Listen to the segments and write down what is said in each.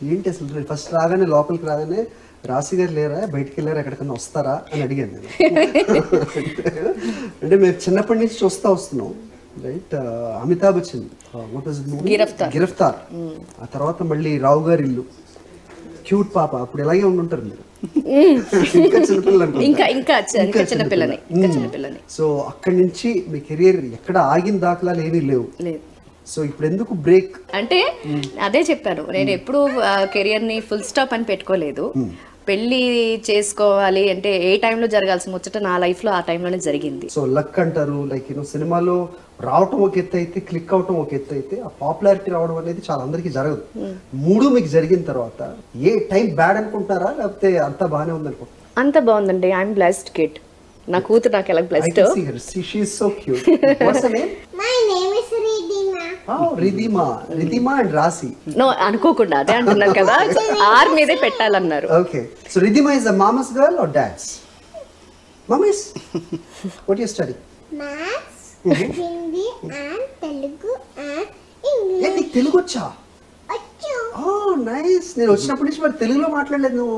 ఏంటి అసలు ఫస్ట్ రాగానే లోపలికి రాగానే రాశి గారు లేరా బయటికి వెళ్ళారా ఎక్కడికైనా వస్తారా అని అడిగాను నేను అంటే మేము చిన్నప్పటి నుంచి చూస్తా వస్తున్నాం right Amitabh Bachchan what was the movie? Giraftaar. Giraftaar ఆ తర్వాత మళ్ళీ రావు గారి ఇల్లు క్యూట్ పాప అప్పుడు ఇలాగే ఉండుంటారు మీరు ఇంకా చిన్నపిల్లలు అనుకుంటా. ఇంకా ఇంకా చి- ఇంకా చిన్నపిల్లని ఇంకా చిన్నపిల్లని సో అక్కడి నుంచి మీ కెరియర్ ఎక్కడ ఆగిన దాఖలాలు ఏమీ లేవు లేదు సో ఇప్పుడు ఎందుకు బ్రేక్ అంటే అదే చెప్పాను నేను ఎప్పుడు కెరియర్ ని ఫుల్ స్టాప్ అని పెట్టుకోలేదు పెళ్లి చేసుకోవాలి అంటే ఏ టైంలో జరగాల్సిన ముచ్చట నా లైఫ్ లో ఆ టైంలోనే జరిగింది సో లక్ అంటారు లైక్ యూనో సినిమాలో రావటం ఒక ఎత్తు అయితే క్లిక్ అవటం ఒక ఎత్తు అయితే ఆ పాపులారిటీ రావడం అనేది చాలా అందరికీ జరగదు మూడు మీకు జరిగిన తర్వాత ఏ టైం బ్యాడ్ అనుకుంటారా లేకపోతే అంతా బాగానే ఉంది అనుకుంటారా అంత బాగుందండి ఐఎమ్ బ్లెస్డ్ కిడ్ నా కూతురు నాకు ఎలా I blessed can see her. See, she is so cute. What's her name? My name is Ridima. Oh, Ridima. Ridima and Rasi. No అనుకోకుండా అదే అంటున్నాను కదా ఆర్ మీదే పెట్టాలన్నారు Okay. So Ridima is a mama's girl or dad's? Mama's? what do you study? Maths, Hindi, and Telugu, and English. ఏ నీకు తెలుగు వచ్చా Achu. ఓ nice నేను వచ్చినప్పటి నుంచి మరి తెలుగులో మాట్లాడలేదు నువ్వు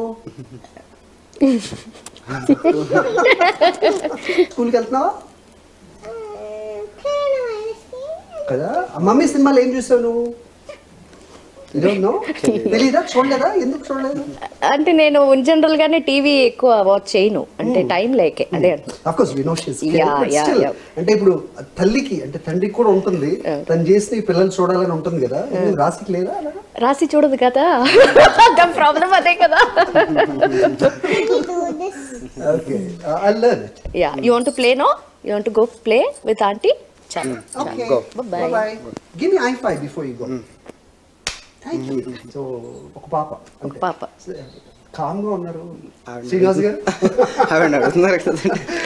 స్కూల్కి వెళ్తున్నావా కదా ఆ మమ్మీ సినిమాలో ఏం చూసావు నువ్వు నో తెలీదా చూడలేదా ఎందుకు చూడలేదు అంటే నేను జనరల్ గానే టీవీ ఎక్కువ వాచ్ చేయను అంటే టైం లేకే అదే అంటున్నా. Of course we know she's Yeah, yeah, yeah. అంటే ఇప్పుడు తల్లికి అంటే తండ్రికి కూడా ఉంటుంది తను చేసిన ఈ పిల్లలు చూడాలని ఉంటుంది కదా ఎందుకు రాసికి లేదా అలాగా రాసి చూడదు కదా ప్రాబ్లం అదే కదా do this. Okay I learn it yeah you want play no you want go play with aunty చాలా Okay. Go. Bye bye. Give me high five before you go. Thank you. So, ఒక పాప ఒక పాప com గా ఉన్నారు శ్రీనివాస్ గారు అవండి అడుగుతున్నారు కదండి